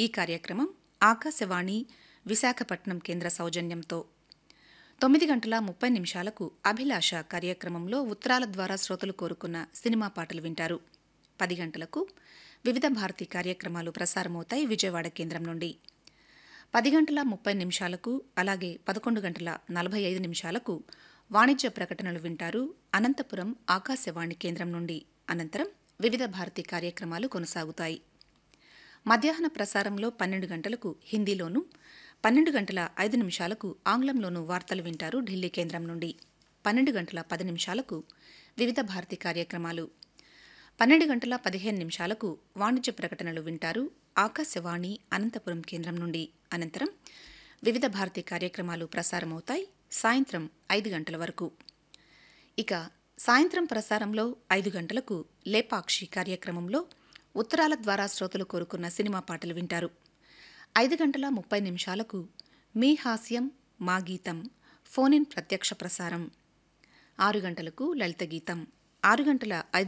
ఈ కార్యక్రమం ఆకాశవాణి విశాఖపట్నం కేంద్ర సౌజన్యంతో తొమ్మిది గంటల ముప్పై నిమిషాలకు అభిలాష కార్యక్రమంలో ఉత్తరాల ద్వారా శ్రోతలు కోరుకున్న సినిమా పాటలు వింటారు పది గంటలకు వివిధ భారతి కార్యక్రమాలు ప్రసారమవుతాయి విజయవాడ కేంద్రం నుండి పది గంటల ముప్పై నిమిషాలకు అలాగే పదకొండు గంటల నలభై ఐదు నిమిషాలకు వాణిజ్య ప్రకటనలు వింటారు అనంతపురం ఆకాశవాణి కేంద్రం నుండి అనంతరం వివిధ భారతి కార్యక్రమాలు కొనసాగుతాయి మధ్యాహ్న ప్రసారంలో పన్నెండు గంటలకు హిందీలోనూ పన్నెండు గంటల ఐదు నిమిషాలకు ఆంగ్లంలోనూ వార్తలు వింటారు ఢిల్లీ కేంద్రం నుండి పన్నెండు గంటల పది నిమిషాలకు వివిధ భారతి కార్యక్రమాలు పన్నెండు గంటల పదిహేను నిమిషాలకు వాణిజ్య ప్రకటనలు వింటారు ఆకాశవాణి అనంతపురం కేంద్రం నుండి అనంతరం వివిధ భారతి కార్యక్రమాలు ప్రసారమవుతాయి సాయంత్రం ఐదు గంటల వరకు ఇక సాయంత్రం ప్రసారంలో ఐదు గంటలకు లేపాక్షి కార్యక్రమంలో ఉత్తరాల ద్వారా శ్రోతలు కోరుకున్న సినిమా పాటలు వింటారు ఐదు గంటల ముప్పై నిమిషాలకు మీ హాస్యం మా గీతం ఫోన్ ఇన్ ప్రత్యక్ష ప్రసారం ఆరు గంటలకు లలిత గీతం ఆరు గంటల ఐదు